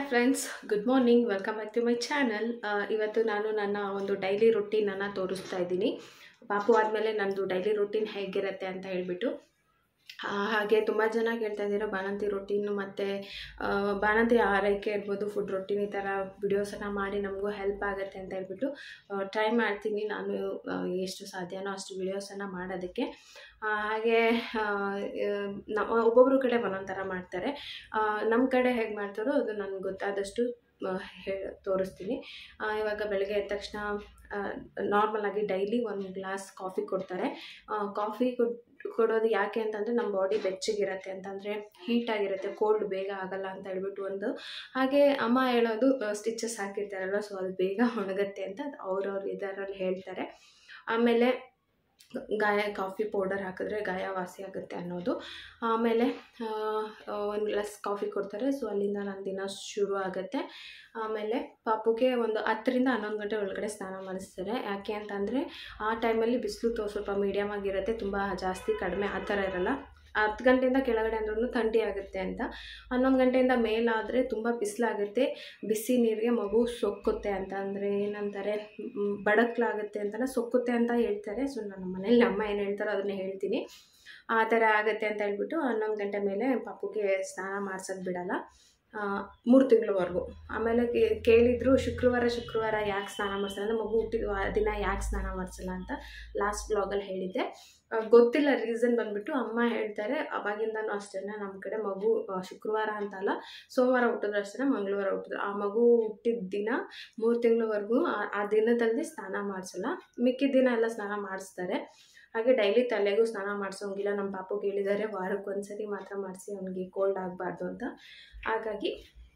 Friends good morning welcome back to my channel ಇವತ್ತು ನಾನು ನನ್ನ ಒಂದು ಡೈಲಿ ರೊಟೀನನ್ನು ತೋರಿಸ್ತಾ ಇದ್ದೀನಿ ಪಾಪು ಆದಮೇಲೆ ನಂದು ಡೈಲಿ ರೊಟೀನ್ ಹೇಗಿರುತ್ತೆ ಅಂತ ಹೇಳ್ಬಿಟ್ಟು ಆ, ಹಾಗೆ ತುಂಬ ಜನ ಕೇಳ್ತಾ ಇದ್ದೀರಾ ಬಾಣಂತಿ ರೊಟೀನು ಮತ್ತು ಬಾಣಂತಿ ಆರೈಕೆ ಇರ್ಬೋದು ಫುಡ್ ರೊಟೀನ್ ಈ ಥರ ವಿಡಿಯೋಸನ್ನು ಮಾಡಿ ನಮಗೂ ಹೆಲ್ಪ್ ಆಗುತ್ತೆ ಅಂತ ಹೇಳ್ಬಿಟ್ಟು ಟ್ರೈ ಮಾಡ್ತೀನಿ ನಾನು ಆ, ಎಷ್ಟು ಸಾಧ್ಯನೋ ಅಷ್ಟು ವಿಡಿಯೋಸನ್ನು ಮಾಡೋದಕ್ಕೆ ಆ, ಹಾಗೆ ಆ, ನಮ್ಮ ಒಬ್ಬೊಬ್ಬರು ಕಡೆ ಒಂದೊಂದು ಥರ ಮಾಡ್ತಾರೆ ನಮ್ಮ ಕಡೆ ಹೇಗೆ ಮಾಡ್ತಾರೋ ಅದು ನನಗೆ ಗೊತ್ತಾದಷ್ಟು ಹೇ ತೋರಿಸ್ತೀನಿ ಆ, ಇವಾಗ ಬೆಳಗ್ಗೆ ಎದ್ದ ತಕ್ಷಣ ನಾರ್ಮಲಾಗಿ ಡೈಲಿ ಒಂದು ಗ್ಲಾಸ್ ಕಾಫಿ ಕೊಡ್ತಾರೆ ಕಾಫಿ ಕೊಡ್ ಕೊಡೋದು ಯಾಕೆ ಅಂತಂದರೆ ನಮ್ಮ ಬಾಡಿ ಬೆಚ್ಚಗಿರುತ್ತೆ ಅಂತಂದರೆ ಹೀಟಾಗಿರುತ್ತೆ ಕೋಲ್ಡ್ ಬೇಗ ಆಗಲ್ಲ ಅಂತ ಹೇಳ್ಬಿಟ್ಟು ಒಂದು ಹಾಗೆ ಅಮ್ಮ ಹೇಳೋದು ಸ್ಟಿಚಸ್ ಹಾಕಿರ್ತಾರಲ್ಲ ಸೊ ಅದು ಬೇಗ ಒಣಗುತ್ತೆ ಅಂತ ಅವ್ರವ್ರ ಇದರಲ್ಲಿ ಹೇಳ್ತಾರೆ ಆಮೇಲೆ ಗಾಯ ಕಾಫಿ ಪೌಡರ್ ಹಾಕಿದ್ರೆ ಗಾಯ ವಾಸಿ ಆಗುತ್ತೆ ಅನ್ನೋದು ಆಮೇಲೆ ಒಂದು ಗ್ಲಾಸ್ ಕಾಫಿ ಕೊಡ್ತಾರೆ ಸೊ ಅಲ್ಲಿಂದ ನನ್ನ ದಿನ ಶುರು ಆಗುತ್ತೆ ಆಮೇಲೆ ಪಾಪುಗೆ ಒಂದು ಹತ್ತರಿಂದ ಹನ್ನೊಂದು ಗಂಟೆ ಒಳಗಡೆ ಸ್ನಾನ ಮಾಡಿಸ್ತಾರೆ ಯಾಕೆ ಅಂತಂದರೆ ಆ ಟೈಮಲ್ಲಿ ಬಿಸಿಲು ತೋ ಸ್ವಲ್ಪ ಮೀಡಿಯಮ್ ಆಗಿರುತ್ತೆ ತುಂಬ ಜಾಸ್ತಿ ಕಡಿಮೆ ಆ ಥರ ಇರಲ್ಲ ಹತ್ತು ಗಂಟೆಯಿಂದ ಕೆಳಗಡೆ ಅಂದ್ರೂ ಥಂಡಿ ಆಗುತ್ತೆ ಅಂತ ಹನ್ನೊಂದು ಗಂಟೆಯಿಂದ ಮೇಲಾದರೆ ತುಂಬ ಬಿಸಿಲಾಗುತ್ತೆ ಬಿಸಿ ನೀರಿಗೆ ಮಗು ಸೊಕ್ಕುತ್ತೆ ಅಂತ ಅಂದರೆ ಏನಂತಾರೆ ಮ್, ಬಡಕ್ಲಾಗುತ್ತೆ ಅಂತಲೇ ಸೊಕ್ಕುತ್ತೆ ಅಂತ ಹೇಳ್ತಾರೆ ಸೊ ನನ್ನ ಮನೇಲಿ ಅಮ್ಮ ಏನು ಹೇಳ್ತಾರೋ ಅದನ್ನೇ ಹೇಳ್ತೀನಿ ಆ ಥರ ಆಗುತ್ತೆ ಅಂತ ಹೇಳ್ಬಿಟ್ಟು ಹನ್ನೊಂದು ಗಂಟೆ ಮೇಲೆ ಪಾಪುಗೆ ಸ್ನಾನ ಮಾಡ್ಸೋದು ಬಿಡಲ್ಲ ಮೂರು ತಿಂಗಳವರೆಗೂ ಆಮೇಲೆ ಕೇ- ಕೇಳಿದ್ರು ಶುಕ್ರವಾರ ಶುಕ್ರವಾರ ಯಾಕೆ ಸ್ನಾನ ಮಾಡಿಸಲ್ಲ ಅಂದರೆ ಮಗು ಹುಟ್ಟಿದ ಆ ದಿನ ಯಾಕೆ ಸ್ನಾನ ಮಾಡಿಸಲ್ಲ ಅಂತ ಲಾಸ್ಟ್ ಬ್ಲಾಗಲ್ಲಿ ಹೇಳಿದ್ದೆ ಆ, ಗೊತ್ತಿಲ್ಲ ರೀಸನ್ ಬಂದ್ಬಿಟ್ಟು ಅಮ್ಮ ಹೇಳ್ತಾರೆ ಅವಾಗಿಂದನೂ ಅಷ್ಟೇ ನಮ್ಮ ಕಡೆ ಮಗು ಆ, ಶುಕ್ರವಾರ ಅಂತಲ್ಲ ಸೋಮವಾರ ಹುಟ್ಟಿದ್ರು ಅಷ್ಟೇ ಮಂಗಳವಾರ ಹುಟ್ಟಿದ್ರು ಆ ಮಗು ಹುಟ್ಟಿದ ದಿನ ಮೂರು ತಿಂಗಳವರೆಗೂ ಆ ದಿನದಲ್ಲಿ ಸ್ನಾನ ಮಾಡಿಸಲ್ಲ ಮಿಕ್ಕಿದ ದಿನ ಎಲ್ಲ ಸ್ನಾನ ಮಾಡಿಸ್ತಾರೆ ಹಾಗೆ ಡೈಲಿ ತಲೆಗೂ ಸ್ನಾನ ಮಾಡಿಸೋಂಗಿಲ್ಲ ನಮ್ಮ ಪಾಪುಗೆ ಹೇಳಿದ್ದಾರೆ ವಾರಕ್ಕೆ ಒಂದ್ಸರಿ ಮಾತ್ರ ಮಾಡಿಸಿ ಅವನಿಗೆ ಕೋಲ್ಡ್ ಆಗಬಾರ್ದು ಅಂತ ಹಾಗಾಗಿ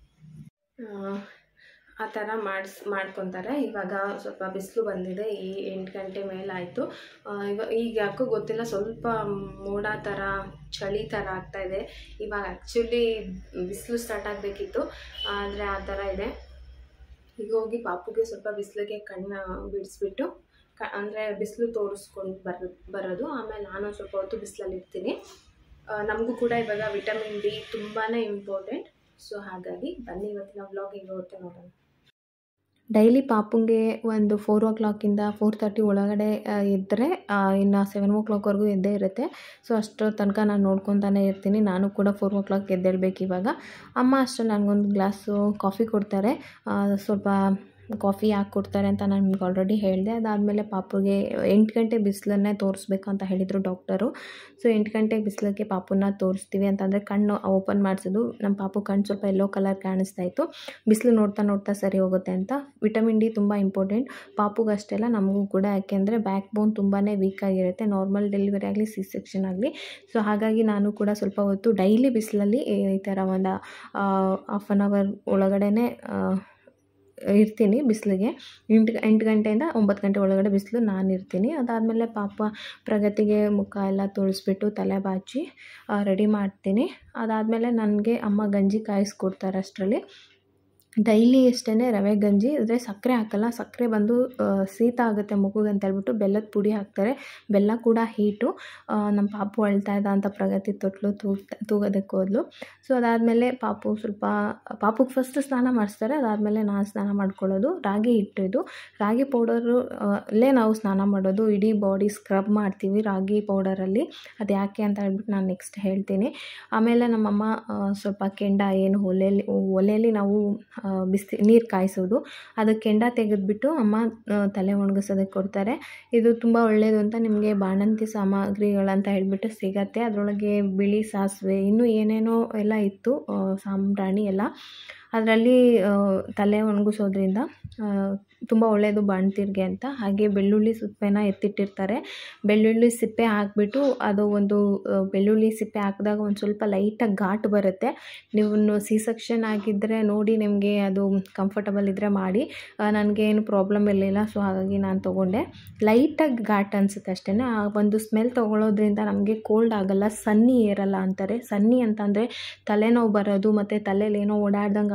ಆ, ಆ ಥರ ಮಾಡಿಸ್ ಮಾಡ್ಕೊತಾರೆ ಇವಾಗ ಸ್ವಲ್ಪ ಬಿಸಿಲು ಬಂದಿದೆ ಈ ಎಂಟು ಗಂಟೆ ಮೇಲಾಯಿತು ಇವಾಗ ಈಗ ಯಾಕೋ ಗೊತ್ತಿಲ್ಲ ಸ್ವಲ್ಪ ಮೋಡ ಥರ ಚಳಿ ಥರ ಆಗ್ತಾಯಿದೆ ಇವಾಗ ಆ್ಯಕ್ಚುಲಿ ಬಿಸಿಲು ಸ್ಟಾರ್ಟ್ ಆಗಬೇಕಿತ್ತು ಆದರೆ ಆ ಥರ ಇದೆ ಈಗ ಹೋಗಿ ಪಾಪುಗೆ ಸ್ವಲ್ಪ ಬಿಸಿಲಿಗೆ ಕಣ್ಣು ಬಿಡಿಸ್ಬಿಟ್ಟು ಕ ಅಂದರೆ ಬಿಸಿಲು ತೋರಿಸ್ಕೊಂಡು ಬರೋ ಬರೋದು ಆಮೇಲೆ ನಾನು ಸ್ವಲ್ಪ ಹೊತ್ತು ಬಿಸಿಲಲ್ಲಿ ಇರ್ತೀನಿ ನಮಗೂ ಕೂಡ ಇವಾಗ ವಿಟಮಿನ್ ಡಿ ತುಂಬಾ ಇಂಪಾರ್ಟೆಂಟ್ ಸೊ ಹಾಗಾಗಿ ಬನ್ನಿ ಇವತ್ತಿನ ವ್ಲಾಗ್ ಹೇಗೆ ಹೋಗುತ್ತೆ ನೋಡೋಣ ಡೈಲಿ ಪಾಪುಂಗೆ ಒಂದು ಫೋರ್ ಓ ಕ್ಲಾಕಿಂದ ಫೋರ್ ತರ್ಟಿ ಒಳಗಡೆ ಇದ್ದರೆ ಇನ್ನು ಸೆವೆನ್ ಓ ಕ್ಲಾಕ್ವರೆಗೂ ಎದ್ದೇ ಇರುತ್ತೆ ಸೊ ಅಷ್ಟರ ತನಕ ನಾನು ನೋಡ್ಕೊತಾನೆ ಇರ್ತೀನಿ ನಾನು ಕೂಡ ಫೋರ್ ಓ ಕ್ಲಾಕ್ ಎದ್ದೇಳ್ಬೇಕು ಇವಾಗ ಅಮ್ಮ ಅಷ್ಟೇ ನನಗೊಂದು ಗ್ಲಾಸು ಕಾಫಿ ಕೊಡ್ತಾರೆ ಆ, ಸ್ವಲ್ಪ ಕಾಫಿ ಯಾಕೆ ಕೊಡ್ತಾರೆ ಅಂತ ನಾನು ನಿಮ್ಗೆ ಆಲ್ರೆಡಿ ಹೇಳಿದೆ ಅದಾದಮೇಲೆ ಪಾಪುಗೆ ಎಂಟು ಗಂಟೆ ಬಿಸಿಲನ್ನೇ ತೋರಿಸ್ಬೇಕು ಅಂತ ಹೇಳಿದರು ಡಾಕ್ಟರು ಸೊ ಎಂಟು ಗಂಟೆಗೆ ಬಿಸಿಲಿಗೆ ಪಾಪುನ ತೋರಿಸ್ತೀವಿ ಅಂತಂದರೆ ಕಣ್ಣು ಓಪನ್ ಮಾಡಿಸೋದು ನಮ್ಮ ಪಾಪು ಕಣ್ಣು ಸ್ವಲ್ಪ ಎಲ್ಲೋ ಕಲರ್ ಕಾಣಿಸ್ತಾ ಇತ್ತು ಬಿಸಿಲು ನೋಡ್ತಾ ನೋಡ್ತಾ ಸರಿ ಹೋಗುತ್ತೆ ಅಂತ ವಿಟಮಿನ್ ಡಿ ತುಂಬ ಇಂಪಾರ್ಟೆಂಟ್ ಪಾಪುಗಷ್ಟೇ ಅಲ್ಲ ನಮಗೂ ಕೂಡ ಯಾಕೆಂದರೆ ಬ್ಯಾಕ್ ಬೋನ್ ತುಂಬಾ ವೀಕ್ ಆಗಿರುತ್ತೆ ನಾರ್ಮಲ್ ಡೆಲಿವರಿ ಆಗಲಿ ಸಿ ಸೆಕ್ಷನ್ ಆಗಲಿ ಸೊ ಹಾಗಾಗಿ ನಾನು ಕೂಡ ಸ್ವಲ್ಪ ಹೊತ್ತು ಡೈಲಿ ಬಿಸಿಲಲ್ಲಿ ಈ ಥರ ಒಂದು ಹಾಫ್ ಆನ್ ಅವರ್ ಒಳಗಡೆನೆ ಇರ್ತೀನಿ ಬಿಸಿಲಿಗೆ ಎಂಟು ಎಂಟು ಗಂಟೆಯಿಂದ ಒಂಬತ್ತು ಗಂಟೆ ಒಳಗಡೆ ಬಿಸಿಲು ನಾನು ಇರ್ತೀನಿ ಅದಾದಮೇಲೆ ಪಾಪ ಪ್ರಗತಿಗೆ ಮುಖ ಎಲ್ಲ ತೊಳೆಸ್ಬಿಟ್ಟು ತಲೆ ಬಾಚಿ ರೆಡಿ ಮಾಡ್ತೀನಿ ಅದಾದಮೇಲೆ ನನಗೆ ಅಮ್ಮ ಗಂಜಿ ಕಾಯಿಸ್ಕೊಡ್ತಾರೆ ಅಷ್ಟರಲ್ಲಿ ಡೈಲಿ ಅಷ್ಟೇ ರವೆ ಗಂಜಿ ಆದರೆ ಸಕ್ಕರೆ ಹಾಕಲ್ಲ ಸಕ್ಕರೆ ಬಂದು ಆ, ಶೀತ ಆಗುತ್ತೆ ಮಗುಗೆ ಅಂತ ಹೇಳ್ಬಿಟ್ಟು ಬೆಲ್ಲದ ಪುಡಿ ಹಾಕ್ತಾರೆ ಬೆಲ್ಲ ಕೂಡ ಹೀಟು ಆ, ನಮ್ಮ ಪಾಪು ಅಳ್ತಾ ಇದ್ದ ಅಂತ ಪ್ರಗತಿ ತೊಟ್ಲು ತೂಗ್ ತೂಗೋದಕ್ಕೆ ಹೋದ್ಲು ಸೊ ಅದಾದಮೇಲೆ ಪಾಪು ಸ್ವಲ್ಪ ಪಾಪುಗೆ ಫಸ್ಟ್ ಸ್ನಾನ ಮಾಡಿಸ್ತಾರೆ ಅದಾದಮೇಲೆ ನಾನು ಸ್ನಾನ ಮಾಡ್ಕೊಳ್ಳೋದು ರಾಗಿ ಹಿಟ್ಟು ಇದು ರಾಗಿ ಪೌಡರು ಅಲ್ಲೇ ನಾವು ಸ್ನಾನ ಮಾಡೋದು ಇಡೀ ಬಾಡಿ ಸ್ಕ್ರಬ್ ಮಾಡ್ತೀವಿ ರಾಗಿ ಪೌಡರಲ್ಲಿ ಅದು ಯಾಕೆ ಅಂತ ಹೇಳ್ಬಿಟ್ಟು ನಾನು ನೆಕ್ಸ್ಟ್ ಹೇಳ್ತೀನಿ ಆಮೇಲೆ ನಮ್ಮಮ್ಮ ಆ, ಸ್ವಲ್ಪ ಕೆಂಡ ಏನು ಒಲೆಯಲ್ಲಿ ಒಲೆಯಲ್ಲಿ ನಾವು ಆ, ಬಿಸಿ ನೀರು ಕಾಯಿಸೋದು ಅದಕ್ಕೆ ಕೆಂಡ ತೆಗೆದುಬಿಟ್ಟು ಅಮ್ಮ ಆ, ತಲೆ ಒಣಗಿಸೋದಕ್ಕೆ ಕೊಡ್ತಾರೆ ಇದು ತುಂಬ ಒಳ್ಳೆಯದು ಅಂತ ನಿಮಗೆ ಬಾಣಂತಿ ಸಾಮಗ್ರಿಗಳಂತ ಹೇಳ್ಬಿಟ್ಟು ಸಿಗತ್ತೆ ಅದರೊಳಗೆ ಬಿಳಿ ಸಾಸಿವೆ ಇನ್ನೂ ಏನೇನೋ ಎಲ್ಲ ಇತ್ತು ಆ, ಸಾಂಬ್ರಾಣಿ ಎಲ್ಲ ಅದರಲ್ಲಿ ತಲೆ ಒಣಗಿಸೋದ್ರಿಂದ ತುಂಬ ಒಳ್ಳೆಯದು ಬಾಣ್ತಿರ್ಗೆ ಅಂತ ಹಾಗೆ ಬೆಳ್ಳುಳ್ಳಿ ಸಿಪ್ಪೆನ ಎತ್ತಿಟ್ಟಿರ್ತಾರೆ ಬೆಳ್ಳುಳ್ಳಿ ಸಿಪ್ಪೆ ಹಾಕ್ಬಿಟ್ಟು ಅದು ಒಂದು ಆ, ಬೆಳ್ಳುಳ್ಳಿ ಸಿಪ್ಪೆ ಹಾಕಿದಾಗ ಒಂದು ಸ್ವಲ್ಪ ಲೈಟಾಗಿ ಘಾಟ್ ಬರುತ್ತೆ ನೀವು ಸಿ ಸೆಕ್ಷನ್ ಆಗಿದ್ದರೆ ನೋಡಿ ನಿಮಗೆ ಅದು ಕಂಫರ್ಟಬಲ್ ಇದ್ದರೆ ಮಾಡಿ ನನಗೆ ಏನು ಪ್ರಾಬ್ಲಮ್ ಇರಲಿಲ್ಲ ಸೊ ಹಾಗಾಗಿ ನಾನು ತೊಗೊಂಡೆ ಲೈಟಾಗಿ ಘಾಟ್ ಅನಿಸುತ್ತೆ ಅಷ್ಟೇ ಆ ಒಂದು ಸ್ಮೆಲ್ ತೊಗೊಳೋದ್ರಿಂದ ನಮಗೆ ಕೋಲ್ಡ್ ಆಗಲ್ಲ ಸನ್ನಿ ಏರಲ್ಲ ಅಂತಾರೆ ಸನ್ನಿ ಅಂತಂದರೆ ತಲೆನೋವು ಬರೋದು ಮತ್ತು ತಲೆಯಲ್ಲಿ ಏನೋ ಓಡಾಡ್ದಂಗೆ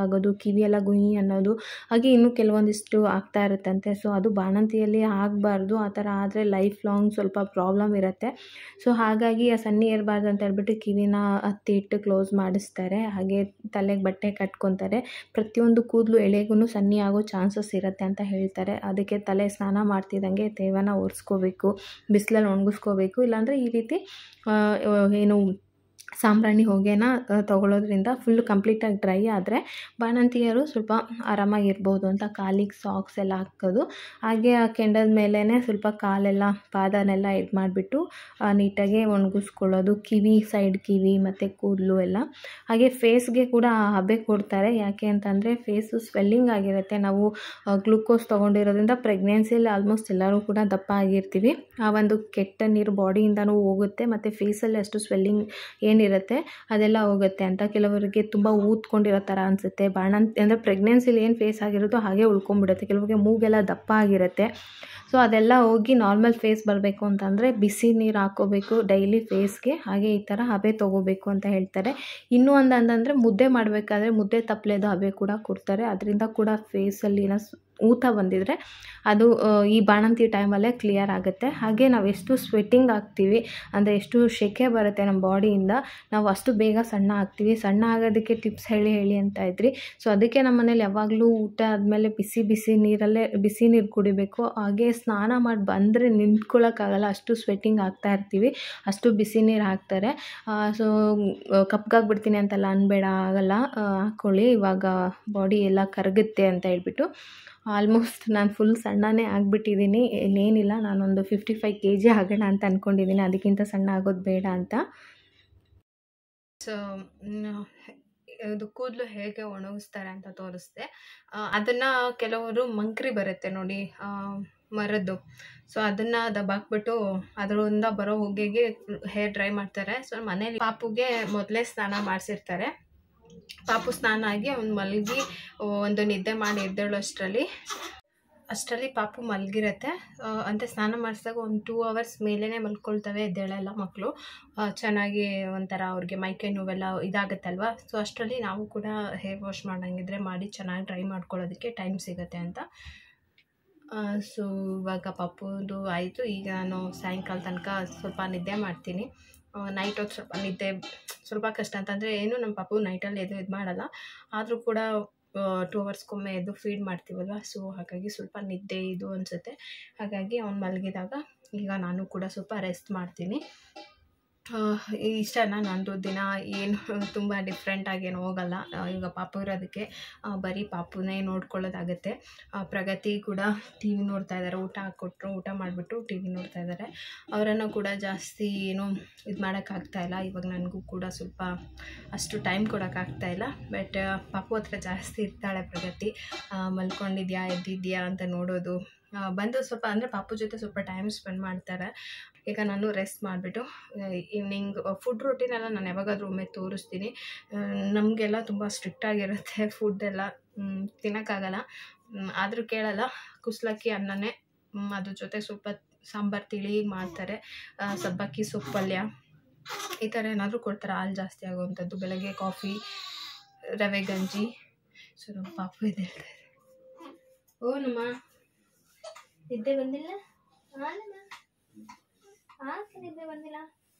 ಆಗೋದು ಕಿವಿಯೆಲ್ಲ ಗುಯಿ ಅನ್ನೋದು ಹಾಗೆ ಇನ್ನೂ ಕೆಲವೊಂದಿಷ್ಟು ಆಗ್ತಾ ಇರುತ್ತಂತೆ ಸೊ ಅದು ಬಾಣಂತಿಯಲ್ಲಿ ಆಗಬಾರ್ದು ಆ ಥರ ಆದರೆ ಲೈಫ್ ಲಾಂಗ್ ಸ್ವಲ್ಪ ಪ್ರಾಬ್ಲಮ್ ಇರುತ್ತೆ ಸೊ ಹಾಗಾಗಿ ಆ ಸನ್ನಿ ಇರಬಾರ್ದು ಅಂತ ಹೇಳ್ಬಿಟ್ಟು ಕಿವಿನ ಹತ್ತಿ ಇಟ್ಟು ಕ್ಲೋಸ್ ಮಾಡಿಸ್ತಾರೆ ಹಾಗೆ ತಲೆಗೆ ಬಟ್ಟೆ ಕಟ್ಕೊತಾರೆ ಪ್ರತಿಯೊಂದು ಕೂದಲು ಎಳೆಗೂ ಸನ್ನಿ ಆಗೋ ಚಾನ್ಸಸ್ ಇರುತ್ತೆ ಅಂತ ಹೇಳ್ತಾರೆ ಅದಕ್ಕೆ ತಲೆ ಸ್ನಾನ ಮಾಡ್ತಿದ್ದಂಗೆ ತೇವನ ಒರೆಸ್ಕೋಬೇಕು ಬಿಸಿಲಲ್ಲಿ ಒಣಗಿಸ್ಕೋಬೇಕು ಇಲ್ಲಾಂದರೆ ಈ ರೀತಿ ಆ, ಏನು ಸಾಂಬ್ರಾಣಿ ಹೊಗೆನ ಆ, ತಗೊಳ್ಳೋದ್ರಿಂದ ಫುಲ್ ಕಂಪ್ಲೀಟಾಗಿ ಡ್ರೈ ಆದರೆ ಬಾಣಂತಿಯರು ಸ್ವಲ್ಪ ಆರಾಮಾಗಿರ್ಬೋದು ಅಂತ ಕಾಲಿಗೆ ಸಾಕ್ಸ್ ಎಲ್ಲ ಹಾಕೋದು ಹಾಗೆ ಆ ಕೆಂಡದ ಮೇಲೇ ಸ್ವಲ್ಪ ಕಾಲೆಲ್ಲ ಪಾದನೆಲ್ಲ ಇದು ಮಾಡಿಬಿಟ್ಟು ನೀಟಾಗಿ ಒಣಗಿಸ್ಕೊಳ್ಳೋದು ಕಿವಿ ಸೈಡ್ ಕಿವಿ ಮತ್ತು ಕೂದಲು ಎಲ್ಲ ಹಾಗೆ ಫೇಸ್ಗೆ ಕೂಡ ಹಬೆ ಕೊಡ್ತಾರೆ ಯಾಕೆ ಅಂತಂದರೆ ಫೇಸು ಸ್ವೆಲ್ಲಿಂಗ್ ಆಗಿರುತ್ತೆ ನಾವು ಗ್ಲೂಕೋಸ್ ತೊಗೊಂಡಿರೋದ್ರಿಂದ ಪ್ರೆಗ್ನೆನ್ಸಿಯಲ್ಲಿ ಆಲ್ಮೋಸ್ಟ್ ಎಲ್ಲರೂ ಕೂಡ ದಪ್ಪ ಆಗಿರ್ತೀವಿ ಆ ಒಂದು ಕೆಟ್ಟ ನೀರು ಬಾಡಿಯಿಂದನೂ ಹೋಗುತ್ತೆ ಮತ್ತು ಫೇಸಲ್ಲಿ ಅಷ್ಟು ಸ್ವೆಲ್ಲಿಂಗ್ ಏನಿರುತ್ತೆ ಅದೆಲ್ಲ ಹೋಗುತ್ತೆ ಅಂತ ಕೆಲವರಿಗೆ ತುಂಬ ಊದ್ಕೊಂಡಿರೋ ಥರ ಅನಿಸುತ್ತೆ ಬಾಣಂತಿ ಅಂದರೆ ಪ್ರೆಗ್ನೆನ್ಸಿಲಿ ಏನು ಫೇಸ್ ಆಗಿರುತ್ತೋ ಹಾಗೆ ಉಳ್ಕೊಂಡ್ಬಿಡುತ್ತೆ ಕೆಲವರಿಗೆ ಮೂಗೆಲ್ಲ ದಪ್ಪ ಆಗಿರುತ್ತೆ ಸೊ ಅದೆಲ್ಲ ಹೋಗಿ ನಾರ್ಮಲ್ ಫೇಸ್ ಬರಬೇಕು ಅಂತಂದರೆ ಬಿಸಿ ನೀರು ಹಾಕ್ಕೋಬೇಕು ಡೈಲಿ ಫೇಸ್ಗೆ ಹಾಗೆ ಈ ಥರ ಹಬೆ ತೊಗೋಬೇಕು ಅಂತ ಹೇಳ್ತಾರೆ ಇನ್ನೂ ಒಂದು ಅಂತಂದರೆ ಮುದ್ದೆ ಮಾಡಬೇಕಾದ್ರೆ ಮುದ್ದೆ ತಪ್ಪಲೆದು ಹಬೆ ಕೂಡ ಕೊಡ್ತಾರೆ ಅದರಿಂದ ಕೂಡ ಫೇಸಲ್ಲಿ ಏನೋ ಸ್- ಊತ ಬಂದಿದ್ರೆ ಅದು ಆ, ಈ ಬಾಣಂತಿ ಟೈಮಲ್ಲೇ ಕ್ಲಿಯರ್ ಆಗುತ್ತೆ ಹಾಗೆ ನಾವು ಎಷ್ಟು ಸ್ವೆಟ್ಟಿಂಗ್ ಆಗ್ತೀವಿ ಅಂದರೆ ಎಷ್ಟು ಶೆಕೆ ಬರುತ್ತೆ ನಮ್ಮ ಬಾಡಿಯಿಂದ ನಾವು ಅಷ್ಟು ಬೇಗ ಸಣ್ಣ ಆಗ್ತೀವಿ ಸಣ್ಣ ಆಗೋದಕ್ಕೆ ಟಿಪ್ಸ್ ಹೇಳಿ ಹೇಳಿ ಅಂತ ಇದ್ರಿ ಸೊ ಅದಕ್ಕೆ ನಮ್ಮ ಮನೇಲಿ ಯಾವಾಗಲೂ ಊಟ ಆದಮೇಲೆ ಬಿಸಿ ಬಿಸಿ ನೀರಲ್ಲೇ ಬಿಸಿ ನೀರು ಕುಡಿಬೇಕು ಹಾಗೆ ಸ್ನಾನ ಮಾಡಿ ಬಂದರೆ ನಿಂತ್ಕೊಳ್ಳೋಕ್ಕಾಗಲ್ಲ ಅಷ್ಟು ಸ್ವೆಟ್ಟಿಂಗ್ ಆಗ್ತಾ ಇರ್ತೀವಿ ಅಷ್ಟು ಬಿಸಿ ನೀರು ಹಾಕ್ತಾರೆ ಸೊ ಕಪ್ಗಾಗ್ಬಿಡ್ತೀನಿ ಅಂತೆಲ್ಲ ಅನ್ಬೇಡ ಆಗಲ್ಲ ಆ, ಹಾಕ್ಕೊಳ್ಳಿ ಇವಾಗ ಬಾಡಿ ಎಲ್ಲ ಕರಗುತ್ತೆ ಅಂತ ಹೇಳ್ಬಿಟ್ಟು ಆಲ್ಮೋಸ್ಟ್ ನಾನು ಫುಲ್ ಸಣ್ಣನೇ ಆಗಿಬಿಟ್ಟಿದ್ದೀನಿ ಇನ್ನೇನಿಲ್ಲ ನಾನೊಂದು ಫಿಫ್ಟಿ ಫೈವ್ ಕೆ ಜಿ ಆಗೋಣ ಅಂತ ಅಂದ್ಕೊಂಡಿದ್ದೀನಿ ಅದಕ್ಕಿಂತ ಸಣ್ಣ ಆಗೋದು ಬೇಡ ಅಂತ ಸೊ ಇದು ಕೂದಲು ಹೇಗೆ ಒಣಗಿಸ್ತಾರೆ ಅಂತ ತೋರಿಸ್ದೆ ಅದನ್ನು ಕೆಲವರು ಮಂಕ್ರಿ ಬರುತ್ತೆ ನೋಡಿ ಆ, ಮರದ್ದು ಸೊ ಅದನ್ನು ದಬ್ಬಾಕ್ಬಿಟ್ಟು ಅದರಿಂದ ಬರೋ ಹೊಗೆಗೆ ಹೇರ್ ಡ್ರೈ ಮಾಡ್ತಾರೆ ಸೊ ಮನೇಲಿ ಪಾಪುಗೆ ಮೊದಲೇ ಸ್ನಾನ ಮಾಡಿಸಿರ್ತಾರೆ ಪಾಪು ಸ್ನಾನ ಆಗಿ ಅವ್ನು ಮಲಗಿ ಒಂದು ನಿದ್ದೆ ಮಾಡಿ ಎದ್ದೇಳೋಷ್ಟರಲ್ಲಿ ಅಷ್ಟರಲ್ಲಿ ಪಾಪು ಮಲಗಿರತ್ತೆ ಅಂತ ಸ್ನಾನ ಮಾಡಿಸಿದಾಗ ಒಂದು ಟೂ ಅವರ್ಸ್ ಮೇಲೇ ಮಲ್ಕೊಳ್ತವೆ ಎದ್ದೇಳಲ್ಲ ಮಕ್ಕಳು ಚೆನ್ನಾಗಿ ಒಂಥರ ಅವ್ರಿಗೆ ಮೈಕೈ ನೋವೆಲ್ಲ ಇದಾಗುತ್ತಲ್ವ ಸೊ ಅಷ್ಟರಲ್ಲಿ ನಾವು ಕೂಡ ಹೇರ್ ವಾಶ್ ಮಾಡಂಗಿದ್ರೆ ಮಾಡಿ ಚೆನ್ನಾಗಿ ಡ್ರೈ ಮಾಡ್ಕೊಳ್ಳೋದಕ್ಕೆ ಟೈಮ್ ಸಿಗುತ್ತೆ ಅಂತ ಸೊ ಇವಾಗ ಪಪ್ಪುದು ಆಯಿತು ಈಗ ನಾನು ಸಾಯಂಕಾಲ ತನಕ ಸ್ವಲ್ಪ ನಿದ್ದೆ ಮಾಡ್ತೀನಿ ನೈಟ್ ಹೊತ್ತು ಸ್ವಲ್ಪ ನಿದ್ದೆ ಸ್ವಲ್ಪ ಕಷ್ಟ ಅಂತಂದರೆ ಏನು ನಮ್ಮ ಪಾಪು ನೈಟಲ್ಲಿ ಎದ್ದು ಇದು ಮಾಡಲ್ಲ ಆದರೂ ಕೂಡ ಟೂ ಅವರ್ಸ್ಗೊಮ್ಮೆ ಎದ್ದು ಫೀಡ್ ಮಾಡ್ತೀವಲ್ವ ಸೊ ಹಾಗಾಗಿ ಸ್ವಲ್ಪ ನಿದ್ದೆ ಇದು ಅನಿಸುತ್ತೆ ಹಾಗಾಗಿ ಅವ್ನು ಮಲಗಿದಾಗ ಈಗ ನಾನು ಕೂಡ ಸ್ವಲ್ಪ ರೆಸ್ಟ್ ಮಾಡ್ತೀನಿ ಇಷ್ಟನ ನಂದು ದಿನ ಏನು ತುಂಬ ಡಿಫ್ರೆಂಟಾಗಿ ಏನು ಹೋಗಲ್ಲ ಆ, ಈಗ ಪಾಪು ಇರೋದಕ್ಕೆ ಆ, ಬರೀ ಪಾಪುನೇ ನೋಡ್ಕೊಳ್ಳೋದಾಗತ್ತೆ ಆ, ಪ್ರಗತಿ ಕೂಡ ಟಿ ವಿ ನೋಡ್ತಾ ಇದ್ದಾರೆ ಊಟ ಹಾಕ್ಕೊಟ್ರು ಊಟ ಮಾಡಿಬಿಟ್ಟು ಟಿ ವಿ ನೋಡ್ತಾ ಇದ್ದಾರೆ ಅವರನ್ನು ಕೂಡ ಜಾಸ್ತಿ ಏನು ಇದು ಮಾಡೋಕ್ಕಾಗ್ತಾ ಇಲ್ಲ ಇವಾಗ ನನಗೂ ಕೂಡ ಸ್ವಲ್ಪ ಅಷ್ಟು ಟೈಮ್ ಕೊಡೋಕ್ಕಾಗ್ತಾ ಇಲ್ಲ ಬಟ್ ಪಾಪು ಹತ್ರ ಜಾಸ್ತಿ ಇರ್ತಾಳೆ ಪ್ರಗತಿ ಆ, ಮಲ್ಕೊಂಡಿದ್ಯಾ ಎದ್ದಿದ್ಯಾ ಅಂತ ನೋಡೋದು ಆ, ಬಂದು ಸ್ವಲ್ಪ ಅಂದರೆ ಪಾಪು ಜೊತೆ ಸ್ವಲ್ಪ ಟೈಮ್ ಸ್ಪೆಂಡ್ ಮಾಡ್ತಾರೆ ಈಗ ನಾನು ರೆಸ್ಟ್ ಮಾಡಿಬಿಟ್ಟು ಈವ್ನಿಂಗ್ ಫುಡ್ ರೊಟೀನ್ ಎಲ್ಲ ನಾನು ಯಾವಾಗಾದರೂ ಒಮ್ಮೆ ತೋರಿಸ್ತೀನಿ ನಮಗೆಲ್ಲ ತುಂಬ ಸ್ಟ್ರಿಕ್ಟಾಗಿರುತ್ತೆ ಫುಡ್ಡೆಲ್ಲ ತಿನ್ನೋಕ್ಕಾಗಲ್ಲ ಆದರೂ ಕೇಳಲ್ಲ ಕುಸ್ಲಕ್ಕಿ ಅನ್ನನೇ ಮ್, ಅದ್ರ ಜೊತೆ ಸ್ವಲ್ಪ ಸಾಂಬಾರು ತಿಳಿ ಮಾಡ್ತಾರೆ ಆ, ಸಬ್ಬಕ್ಕಿ ಸೊಪ್ಪು ಪಲ್ಯ ಈ ಥರ ಏನಾದರೂ ಕೊಡ್ತಾರೆ ಹಾಲು ಜಾಸ್ತಿ ಆಗುವಂಥದ್ದು ಬೆಳಗ್ಗೆ ಕಾಫಿ ರವೆ ಗಂಜಿ ಸೊ ನಮ್ಮ ಪಾಪು ಇದೆ ಓ ನಮ್ಮ ನಿದ್ದೆ ಬಂದಿಲ್ಲ ಹಾಲಮ್ಮ ಆಕೆ ನಿದ್ದೆ ಬಂದಿಲ್ಲ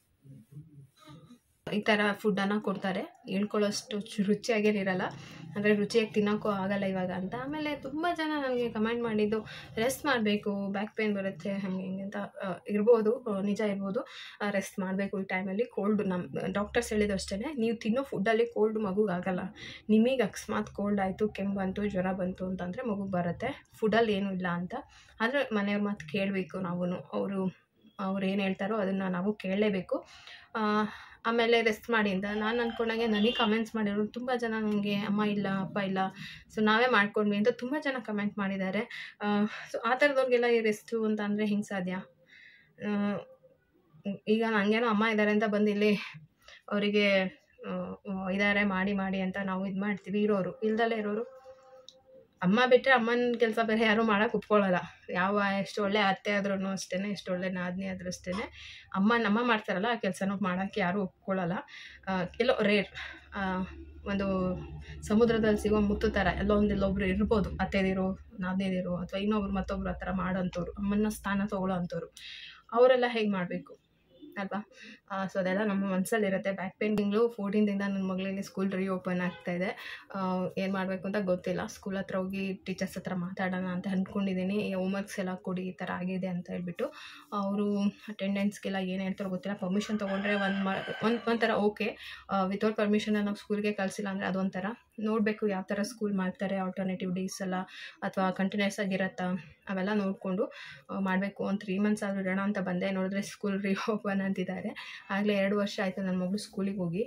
ಈ ಥರ ಫುಡ್ಡನ್ನು ಕೊಡ್ತಾರೆ ಹೇಳ್ಕೊಳ್ಳೋಷ್ಟು ಚು- ರುಚಿಯಾಗೇನಿರಲ್ಲ ಅಂದರೆ ರುಚಿಯಾಗಿ ತಿನ್ನೋಕ್ಕೂ ಆಗಲ್ಲ ಇವಾಗ ಅಂತ ಆಮೇಲೆ ತುಂಬ ಜನ ನನಗೆ ಕಮೆಂಟ್ ಮಾಡಿದ್ದು ರೆಸ್ಟ್ ಮಾಡಬೇಕು ಬ್ಯಾಕ್ ಪೇನ್ ಬರುತ್ತೆ ಹಾಗೆ ಹಿಂಗೆ ಅಂತ ಆ, ಇರ್ಬೋದು ಆ, ನಿಜ ಇರ್ಬೋದು ರೆಸ್ಟ್ ಮಾಡಬೇಕು ಈ ಟೈಮಲ್ಲಿ ಕೋಲ್ಡ್ ನಮ್ಮ ಡಾಕ್ಟರ್ಸ್ ಹೇಳಿದ್ದು ಅಷ್ಟೇ ನೀವು ತಿನ್ನೋ ಫುಡ್ಡಲ್ಲಿ ಕೋಲ್ಡ್ ಮಗುಗೆ ಆಗಲ್ಲ ನಿಮಗೆ ಅಕಸ್ಮಾತ್ ಕೋಲ್ಡ್ ಆಯಿತು ಕೆಮ್ಮು ಬಂತು ಜ್ವರ ಬಂತು ಅಂತಂದರೆ ಮಗುಗೆ ಬರುತ್ತೆ ಫುಡ್ಡಲ್ಲಿ ಏನೂ ಇಲ್ಲ ಅಂತ ಆದರೆ ಮನೆಯವ್ರ ಮಾತು ಕೇಳಬೇಕು ನಾವು ಅವರು ಅವ್ರು ಏನು ಹೇಳ್ತಾರೋ ಅದನ್ನು ನಾವು ಕೇಳಲೇಬೇಕು ಆ, ಆಮೇಲೆ ರೆಸ್ಟ್ ಮಾಡಿ ಅಂತ ನಾನು ಅಂದ್ಕೊಂಡಂಗೆ ನನಗೆ ಕಮೆಂಟ್ಸ್ ಮಾಡಿದ್ರು ತುಂಬ ಜನ ನನಗೆ ಅಮ್ಮ ಇಲ್ಲ ಅಪ್ಪ ಇಲ್ಲ ಸೊ ನಾವೇ ಮಾಡ್ಕೊಂಡ್ವಿ ಅಂತ ತುಂಬ ಜನ ಕಮೆಂಟ್ ಮಾಡಿದ್ದಾರೆ ಸೊ ಆ ಥರದವ್ರಿಗೆಲ್ಲ ಈ ರೆಸ್ಟು ಅಂತ ಅಂದರೆ ಹೆಂಗೆ ಸಾಧ್ಯ ಆ, ಈಗ ನನಗೇನೋ ಅಮ್ಮ ಇದ್ದಾರೆ ಅಂತ ಬಂದು ಇಲ್ಲಿ ಅವರಿಗೆ ಇದ್ದಾರೆ ಮಾಡಿ ಮಾಡಿ ಅಂತ ನಾವು ಇದು ಮಾಡ್ತೀವಿ ಇರೋರು ಇಲ್ದಲೇ ಇರೋರು ಅಮ್ಮ ಬಿಟ್ಟರೆ ಅಮ್ಮನ ಕೆಲಸ ಬೇರೆ ಯಾರೂ ಮಾಡೋಕೆ ಒಪ್ಕೊಳ್ಳಲ್ಲ ಯಾವ ಎಷ್ಟು ಒಳ್ಳೆ ಅತ್ತೆ ಆದ್ರೂ ಅಷ್ಟೇ ಎಷ್ಟು ಒಳ್ಳೆ ನಾದಿನಿ ಆದ್ರೂ ಅಷ್ಟೇ ಅಮ್ಮ ನಮ್ಮ ಮಾಡ್ತಾರಲ್ಲ ಆ ಕೆಲಸನೂ ಮಾಡೋಕ್ಕೆ ಯಾರೂ ಒಪ್ಕೊಳ್ಳಲ್ಲ ಆ, ಎಲ್ಲೋ ರೇರ್ ಒಂದು ಸಮುದ್ರದಲ್ಲಿ ಸಿಗೋ ಮುತ್ತು ಥರ ಎಲ್ಲೋ ಒಂದು ಇಲ್ಲೊಬ್ರು ಇರ್ಬೋದು ಅತ್ತೆದಿರು ನಾದಿನಿದಿರು ಅಥವಾ ಇನ್ನೊಬ್ರು ಮತ್ತೊಬ್ರು ಆ ಥರ ಮಾಡೋಂಥವ್ರು ಅಮ್ಮನ ಸ್ಥಾನ ತೊಗೊಳ್ಳೋ ಅಂಥವ್ರು ಅವರೆಲ್ಲ ಹೇಗೆ ಮಾಡಬೇಕು ಅಲ್ವಾ ಸೊ ಅದೆಲ್ಲ ನಮ್ಮ ಮನಸ್ಸಲ್ಲಿ ಇರುತ್ತೆ ಬ್ಯಾಕ್ ಪೇನ್ ತಿಂಗಳು ಫೋರ್ಟೀನ್ದಿಂದ ನನ್ನ ಮಗಳಿಗೆ ಸ್ಕೂಲ್ ರೀಓಪನ್ ಆಗ್ತಾ ಇದೆ ಏನು ಮಾಡಬೇಕು ಅಂತ ಗೊತ್ತಿಲ್ಲ ಸ್ಕೂಲ್ ಹತ್ರ ಹೋಗಿ ಟೀಚರ್ಸ್ ಹತ್ರ ಮಾತಾಡೋಣ ಅಂತ ಅಂದ್ಕೊಂಡಿದ್ದೀನಿ ಹೋಮ್ವರ್ಕ್ಸ್ ಎಲ್ಲ ಕೊಡಿ ಈ ಥರ ಆಗಿದೆ ಅಂತ ಹೇಳ್ಬಿಟ್ಟು ಅವರು ಅಟೆಂಡೆನ್ಸ್ಗೆಲ್ಲ ಏನು ಹೇಳ್ತಾರೋ ಗೊತ್ತಿಲ್ಲ ಪರ್ಮಿಷನ್ ತೊಗೊಂಡ್ರೆ ಒಂದು ಮಾ ಒಂದು ಒಂಥರ ಓಕೆ ವಿತೌಟ್ ಪರ್ಮಿಷನ್ ನಾವು ಸ್ಕೂಲ್ಗೆ ಕಳಿಸಿಲ್ಲ ಅಂದರೆ ಅದೊಂಥರ ನೋಡಬೇಕು ಯಾವ ಥರ ಸ್ಕೂಲ್ ಮಾಡ್ತಾರೆ ಆಲ್ಟರ್ನೇಟಿವ್ ಡೇಸ್ ಎಲ್ಲ ಅಥವಾ ಕಂಟಿನ್ಯೂಸ್ ಆಗಿರತ್ತಾ ಅವೆಲ್ಲ ನೋಡಿಕೊಂಡು ಮಾಡಬೇಕು ಒಂದು ತ್ರೀ ಮಂತ್ಸ್ ಆದರೂ ಇಡೋಣ ಅಂತ ಬಂದೆ ನೋಡಿದ್ರೆ ಸ್ಕೂಲ್ ರೀಓಪನ್ ಅಂತಿದ್ದಾರೆ ಆಗಲೇ ಎರಡು ವರ್ಷ ಆಯಿತು ನನ್ನ ಮಗಳು ಸ್ಕೂಲಿಗೆ ಹೋಗಿ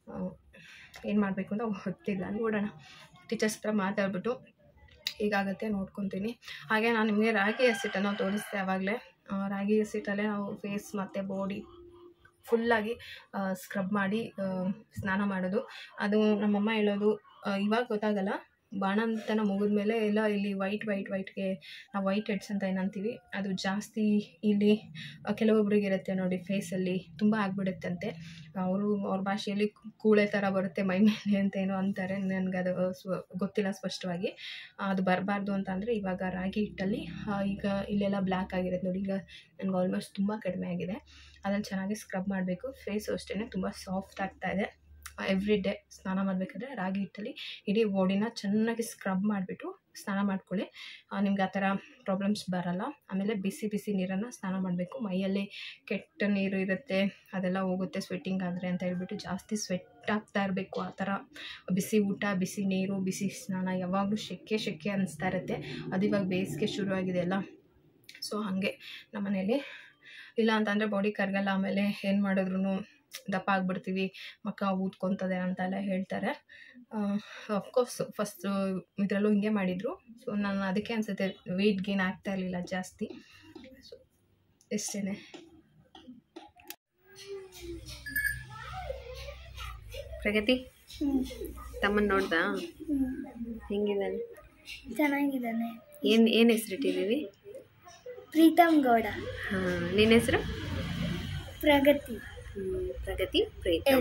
ಏನು ಮಾಡಬೇಕು ಅಂತ ಗೊತ್ತಿಲ್ಲ ನೋಡೋಣ ಟೀಚರ್ಸ್ ಹತ್ರ ಮಾತಾಡ್ಬಿಟ್ಟು ಹೀಗಾಗತ್ತೆ ನೋಡ್ಕೊತೀನಿ ಹಾಗೆ ನಾನು ನಿಮಗೆ ರಾಗಿ ಎಸಿಟನ್ನು ತೋರಿಸ್ದೆ ಆವಾಗಲೇ ರಾಗಿ ಎಸಿಟಲ್ಲೇ ನಾವು ಫೇಸ್ ಮತ್ತು ಬಾಡಿ ಫುಲ್ಲಾಗಿ ಸ್ಕ್ರಬ್ ಮಾಡಿ ಆ, ಸ್ನಾನ ಮಾಡೋದು ಅದು ನಮ್ಮಮ್ಮ ಹೇಳೋದು ಆ, ಇವಾಗ ಗೊತ್ತಾಗಲ್ಲ ಬಾಣಂತನ ಮುಗಿದ್ಮೇಲೆ ಎಲ್ಲ ಇಲ್ಲಿ ವೈಟ್ ವೈಟ್ ವೈಟ್ಗೆ ನಾವು ವೈಟ್ ಹೆಡ್ಸ್ ಅಂತ ಏನಂತೀವಿ ಅದು ಜಾಸ್ತಿ ಇಲ್ಲಿ ಆ, ಕೆಲವೊಬ್ರಿಗೆ ಇರುತ್ತೆ ನೋಡಿ ಫೇಸಲ್ಲಿ ತುಂಬ ಆಗಿಬಿಡುತ್ತಂತೆ ಅವರು ಅವ್ರ ಭಾಷೆಯಲ್ಲಿ ಕೂಳೆ ಥರ ಬರುತ್ತೆ ಮೈ ಮೇಲೆ ಅಂತ ಏನೋ ಅಂತಾರೆ ನನಗೆ ಅದು ಸ್ವ ಗೊತ್ತಿಲ್ಲ ಸ್ಪಷ್ಟವಾಗಿ ಆ, ಅದು ಬರಬಾರ್ದು ಅಂತ ಅಂದರೆ ಇವಾಗ ರಾಗಿ ಹಿಟ್ಟಲ್ಲಿ ಆ, ಈಗ ಇಲ್ಲೆಲ್ಲ ಬ್ಲ್ಯಾಕ್ ಆಗಿರುತ್ತೆ ನೋಡಿ ಈಗ ನನಗೆ ಆಲ್ಮೋಸ್ಟ್ ತುಂಬ ಕಡಿಮೆ ಆಗಿದೆ ಅದನ್ನು ಚೆನ್ನಾಗಿ ಸ್ಕ್ರಬ್ ಮಾಡಬೇಕು ಫೇಸು ಅಷ್ಟೇ ತುಂಬ ಸಾಫ್ಟ್ ಆಗ್ತಾ ಇದೆ ಎವ್ರಿ ಡೇ ಸ್ನಾನ ಮಾಡಬೇಕಾದ್ರೆ ರಾಗಿ ಹಿಟ್ಟಲ್ಲಿ ಇಡೀ ಬಾಡಿನ ಚೆನ್ನಾಗಿ ಸ್ಕ್ರಬ್ ಮಾಡಿಬಿಟ್ಟು ಸ್ನಾನ ಮಾಡ್ಕೊಳ್ಳಿ ನಿಮ್ಗೆ ಆ ಥರ ಪ್ರಾಬ್ಲಮ್ಸ್ ಬರಲ್ಲ ಆಮೇಲೆ ಬಿಸಿ ಬಿಸಿ ನೀರನ್ನು ಸ್ನಾನ ಮಾಡಬೇಕು ಮೈಯಲ್ಲಿ ಕೆಟ್ಟ ನೀರು ಇರುತ್ತೆ ಅದೆಲ್ಲ ಹೋಗುತ್ತೆ ಸ್ವೆಟ್ಟಿಂಗ್ ಆದರೆ ಅಂತ ಹೇಳ್ಬಿಟ್ಟು ಜಾಸ್ತಿ ಸ್ವೆಟ್ ಆಗ್ತಾ ಇರಬೇಕು ಆ ಥರ ಬಿಸಿ ಊಟ ಬಿಸಿ ನೀರು ಬಿಸಿ ಸ್ನಾನ ಯಾವಾಗಲೂ ಶೆಕೆ ಶೆಕೆ ಅನಿಸ್ತಾ ಇರುತ್ತೆ ಅದು ಇವಾಗ ಬೇಸಿಗೆ ಶುರುವಾಗಿದೆ ಅಲ್ಲ ಸೊ ಹಾಗೆ ನಮ್ಮ ಮನೇಲಿ ಇಲ್ಲ ಅಂತಂದರೆ ಬಾಡಿ ಕರಗಲ್ಲ ಆಮೇಲೆ ಏನು ಮಾಡಿದ್ರು ದಪ್ಪ ಆಗ್ಬಿಡ್ತೀವಿ ಮಕ್ಕ ಊದ್ಕೊತದೆ ಅಂತೆಲ್ಲ ಹೇಳ್ತಾರೆ ಅಫ್ಕೋರ್ಸ್ ಫಸ್ಟು ಇದರಲ್ಲೂ ಹಿಂಗೆ ಮಾಡಿದರು ಸೊ ನಾನು ಅದಕ್ಕೆ ಅನಿಸುತ್ತೆ ವೆಯ್ಟ್ ಗೇನ್ ಆಗ್ತಾ ಇರಲಿಲ್ಲ ಜಾಸ್ತಿ ಸೊ ಇಷ್ಟೇ ಪ್ರಗತಿ ತಮ್ಮನ ನೋಡ್ದಾ ಹೆಂಗಿದ್ದಾನೆ ಚೆನ್ನಾಗಿದ್ದಾನೆ ಏನು ಏನು ಹೆಸರಿಟ್ಟಿದ್ದೀವಿ ಪ್ರೀತಮ್ ಗೌಡ ಹಾಂ ನಿನ್ನ ಹೆಸರು ಪ್ರಗತಿ ಪ್ರಗತಿ ಪ್ರೀತಮ್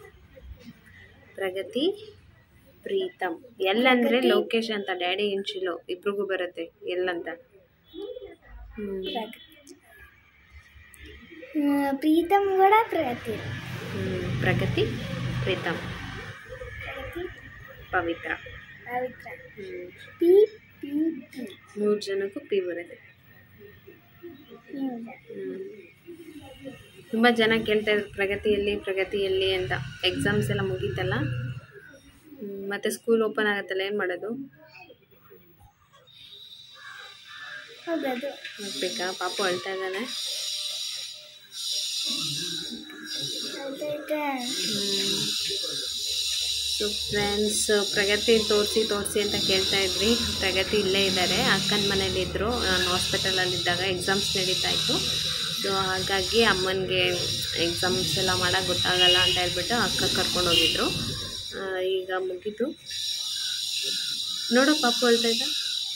ಪ್ರಗತಿ ಪ್ರೀತಮ್ ಎಲ್ ಅಂದರೆ ಲೋಕೇಶ್ ಅಂತ ಡ್ಯಾಡಿ ಇನ್ಶಿಲೋ ಇಬ್ರಿಗೂ ಬರುತ್ತೆ ಎಲ್ಲಂತ ಹ್ಮ್. ಪ್ರಗತಿ ಹ್ಮ್, ಪ್ರೀತಮ್ ಗೌಡ ಪ್ರಗತಿ ಹ್ಮ್. ಪ್ರಗತಿ ಪ್ರೀತಮ್ ಪ್ರಗತಿ ಪವಿತ್ರ ಪವಿತ್ರ ಹ್ಮ್. ಪಿ ಪಿ ಪಿ ಮೂರು ಜನಕ್ಕೂ ಪಿ ಬರುತ್ತೆ ಹ್ಮ್. ತುಂಬ ಜನ ಕೇಳ್ತಾ ಇದ್ರು ಪ್ರಗತಿಯಲ್ಲಿ ಪ್ರಗತಿಯಲ್ಲಿ ಅಂತ ಎಕ್ಸಾಮ್ಸ್ ಎಲ್ಲ ಮುಗೀತಲ್ಲ ಹ್ಮ್, ಮತ್ತೆ ಸ್ಕೂಲ್ ಓಪನ್ ಆಗತ್ತಲ್ಲ ಏನು ಮಾಡೋದು ಹೋಗೋದು ಹೋಗ್ಬೇಕಾ ಪಾಪು ಅಳ್ತಾ ಇದ್ದಾನೆ ಅದಾಯ್ತಾ? ಸೊ ಫ್ರೆಂಡ್ಸ್ ಪ್ರಗತಿ ತೋರಿಸಿ ತೋರಿಸಿ ಅಂತ ಕೇಳ್ತಾ ಇದ್ರಿ ಪ್ರಗತಿ ಇಲ್ಲೇ ಇದ್ದಾರೆ ಅಕ್ಕನ ಮನೇಲಿದ್ದರು ನಾನು ಹಾಸ್ಪಿಟಲಲ್ಲಿದ್ದಾಗ ಎಕ್ಸಾಮ್ಸ್ ನಡೀತಾ ಇತ್ತು ಸೊ ಹಾಗಾಗಿ ಅಮ್ಮನಿಗೆ ಎಕ್ಸಾಮ್ಸ್ ಎಲ್ಲ ಮಾಡೋಕ್ಕೆ ಗೊತ್ತಾಗಲ್ಲ ಅಂತ ಹೇಳ್ಬಿಟ್ಟು ಅಕ್ಕ ಕರ್ಕೊಂಡು ಹೋಗಿದ್ರು ಆ, ಈಗ ಮುಗೀತು ನೋಡೋ ಪಾಪು ಅಳ್ತಾ ಇದ್ದ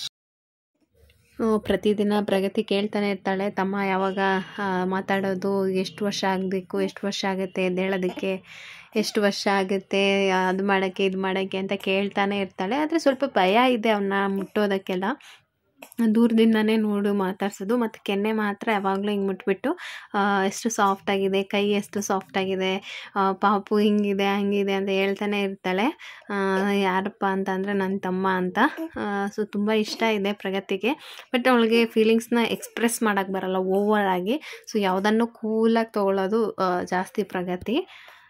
ಪ್ರತಿದಿನ ಪ್ರಗತಿ ಕೇಳ್ತಾನೆ ಇರ್ತಾಳೆ ತಮ್ಮ ಯಾವಾಗ ಆ, ಮಾತಾಡೋದು ಎಷ್ಟು ವರ್ಷ ಆಗಬೇಕು ಎಷ್ಟು ವರ್ಷ ಆಗುತ್ತೆ ಎದ್ದೇಳೋದಕ್ಕೆ ಎಷ್ಟು ವರ್ಷ ಆಗುತ್ತೆ ಅದು ಮಾಡೋಕ್ಕೆ ಇದು ಮಾಡೋಕ್ಕೆ ಅಂತ ಕೇಳ್ತಾನೆ ಇರ್ತಾಳೆ ಆದರೆ ಸ್ವಲ್ಪ ಭಯ ಇದೆ ಅವನ್ನ ಮುಟ್ಟೋದಕ್ಕೆಲ್ಲ ದೂರದಿಂದನೇ ನೋಡು ಮಾತಾಡ್ಸೋದು ಮತ್ತು ಕೆನ್ನೆ ಮಾತ್ರ ಯಾವಾಗಲೂ ಹಿಂಗೆ ಮುಟ್ಬಿಟ್ಟು ಆ, ಎಷ್ಟು ಸಾಫ್ಟ್ ಆಗಿದೆ ಕೈ ಎಷ್ಟು ಸಾಫ್ಟ್ ಆಗಿದೆ ಆ, ಪಾಪು ಹಿಂಗಿದೆ ಹಂಗಿದೆ ಅಂತ ಹೇಳ್ತಾನೆ ಇರ್ತಾಳೆ ಆ, ಯಾರಪ್ಪ ಅಂತ ಅಂದರೆ ನನ್ನ ತಮ್ಮ ಅಂತ ಸೊ ತುಂಬ ಇಷ್ಟ ಇದೆ ಪ್ರಗತಿಗೆ ಬಟ್ ಅವಳಿಗೆ ಫೀಲಿಂಗ್ಸ್ನ ಎಕ್ಸ್ಪ್ರೆಸ್ ಮಾಡೋಕ್ಕೆ ಬರಲ್ಲ ಓವರ್ ಆಗಿ ಸೊ ಯಾವುದನ್ನು ಕೂಲಾಗಿ ತೊಗೊಳ್ಳೋದು ಆ, ಜಾಸ್ತಿ ಪ್ರಗತಿ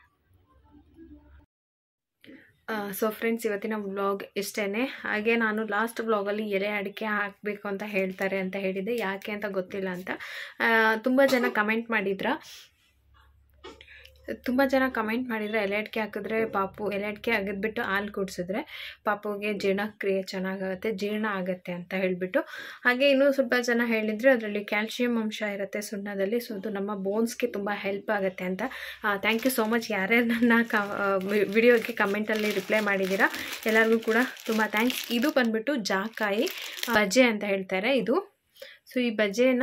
ಸೊ ಫ್ರೆಂಡ್ಸ್ ಇವತ್ತಿನ ವ್ಲಾಗ್ ಇಷ್ಟೇ ಹಾಗೆ ನಾನು ಲಾಸ್ಟ್ ವ್ಲಾಗಲ್ಲಿ ಎಲೆ ಅಡಿಕೆ ಹಾಕಬೇಕು ಅಂತ ಹೇಳ್ತಾರೆ ಅಂತ ಹೇಳಿದೆ ಯಾಕೆ ಅಂತ ಗೊತ್ತಿಲ್ಲ ಅಂತ ತುಂಬ ಜನ ಕಮೆಂಟ್ ಮಾಡಿದ್ರ ತುಂಬ ಜನ ಕಮೆಂಟ್ ಮಾಡಿದರೆ ಎಲೆಡ್ಕೆ ಹಾಕಿದ್ರೆ ಪಾಪು ಎಲೆಡ್ಕೆ ಅಗದ್ಬಿಟ್ಟು ಹಾಲು ಕುಡಿಸಿದ್ರೆ ಪಾಪುಗೆ ಜೀರ್ಣಕ್ರಿಯೆ ಚೆನ್ನಾಗಾಗುತ್ತೆ ಜೀರ್ಣ ಆಗುತ್ತೆ ಅಂತ ಹೇಳಿಬಿಟ್ಟು ಹಾಗೆ ಇನ್ನೂ ಸ್ವಲ್ಪ ಜನ ಹೇಳಿದರೆ ಅದರಲ್ಲಿ ಕ್ಯಾಲ್ಶಿಯಂ ಅಂಶ ಇರುತ್ತೆ ಸುಣ್ಣದಲ್ಲಿ ಸೊ ಅದು ನಮ್ಮ ಬೋನ್ಸ್ಗೆ ತುಂಬ ಹೆಲ್ಪ್ ಆಗುತ್ತೆ ಅಂತ ಥ್ಯಾಂಕ್ ಯು ಸೋ ಮಚ್ ಯಾರ್ಯಾರು ನನ್ನ ಕ ವಿಡಿಯೋಗೆ ಕಮೆಂಟಲ್ಲಿ ರಿಪ್ಲೈ ಮಾಡಿದ್ದೀರಾ ಎಲ್ಲರಿಗೂ ಕೂಡ ತುಂಬ ಥ್ಯಾಂಕ್ಸ್ ಇದು ಬಂದ್ಬಿಟ್ಟು ಜಾಕಾಯಿ ಬಜೆ ಅಂತ ಹೇಳ್ತಾರೆ ಇದು ಸೊ ಈ ಬಜೆನ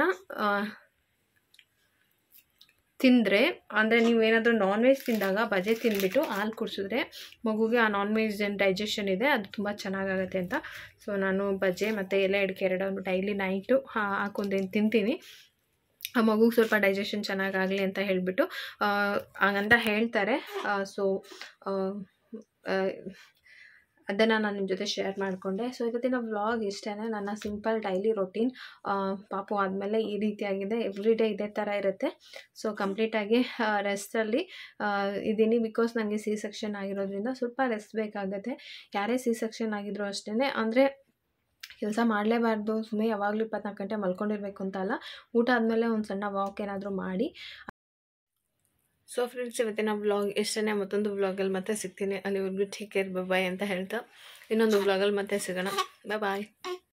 ತಿಂದರೆ ಅಂದರೆ ನೀವು ಏನಾದರೂ ನಾನ್ ವೆಜ್ ತಿಂದಾಗ ಬಜೆ ತಿಂದ್ಬಿಟ್ಟು ಹಾಲು ಕುಡಿಸಿದ್ರೆ ಮಗುಗೆ ಆ ನಾನ್ ವೆಜ್ ಏನು ಡೈಜೆಷನ್ ಇದೆ ಅದು ತುಂಬ ಚೆನ್ನಾಗಾಗುತ್ತೆ ಅಂತ ಸೊ ನಾನು ಬಜೆ ಮತ್ತು ಎಲೆ ಅಡಿಕೆ ಎರಡನ್ನು ಡೈಲಿ ನೈಟು ಹಾಕೊಂಡೇನು ತಿಂತೀನಿ ಆ ಮಗುಗೆ ಸ್ವಲ್ಪ ಡೈಜೆಷನ್ ಚೆನ್ನಾಗಾಗಲಿ ಅಂತ ಹೇಳಿಬಿಟ್ಟು ಹಂಗಂತ ಹೇಳ್ತಾರೆ ಸೊ ಅದನ್ನು ನಾನು ನಿಮ್ಮ ಜೊತೆ ಶೇರ್ ಮಾಡಿಕೊಂಡೆ ಸೊ ಇವತ್ತಿನ ವ್ಲಾಗ್ ಇಷ್ಟೇ ನನ್ನ ಸಿಂಪಲ್ ಡೈಲಿ ರೊಟೀನ್ ಪಾಪು ಆದಮೇಲೆ ಈ ರೀತಿಯಾಗಿದೆ ಎವ್ರಿ ಡೇ ಇದೇ ಥರ ಇರುತ್ತೆ ಸೊ ಕಂಪ್ಲೀಟಾಗಿ ರೆಸ್ಟಲ್ಲಿ ಇದ್ದೀನಿ ಬಿಕಾಸ್ ನನಗೆ ಸಿ ಸೆಕ್ಷನ್ ಆಗಿರೋದ್ರಿಂದ ಸ್ವಲ್ಪ ರೆಸ್ಟ್ ಬೇಕಾಗುತ್ತೆ ಯಾರೇ ಸಿ ಸೆಕ್ಷನ್ ಆಗಿದ್ರು ಅಷ್ಟೇ ಅಂದರೆ ಕೆಲಸ ಮಾಡಲೇಬಾರ್ದು ಸುಮ್ಮನೆ ಯಾವಾಗಲೂ ಇಪ್ಪತ್ನಾಲ್ಕು ಗಂಟೆ ಮಲ್ಕೊಂಡಿರ್ಬೇಕು ಅಂತ ಅಲ್ಲ ಊಟ ಆದಮೇಲೆ ಒಂದು ಸಣ್ಣ ವಾಕ್ ಏನಾದರೂ ಮಾಡಿ ಸೊ ಫ್ರೆಂಡ್ಸ್ ಇವತ್ತಿನ ವ್ಲಾಗ್ ಇಷ್ಟೇ ಮತ್ತೊಂದು ವ್ಲಾಗಲ್ಲಿ ಮತ್ತೆ ಸಿಗ್ತೀನಿ ಅಲ್ಲಿವರೆಗೂ ಟೇಕ್ ಕೇರ್ ಬಾಯ್ ಅಂತ ಹೇಳ್ತಾ ಇನ್ನೊಂದು ವ್ಲಾಗಲ್ಲಿ ಮತ್ತೆ ಸಿಗೋಣ ಬಾಯ್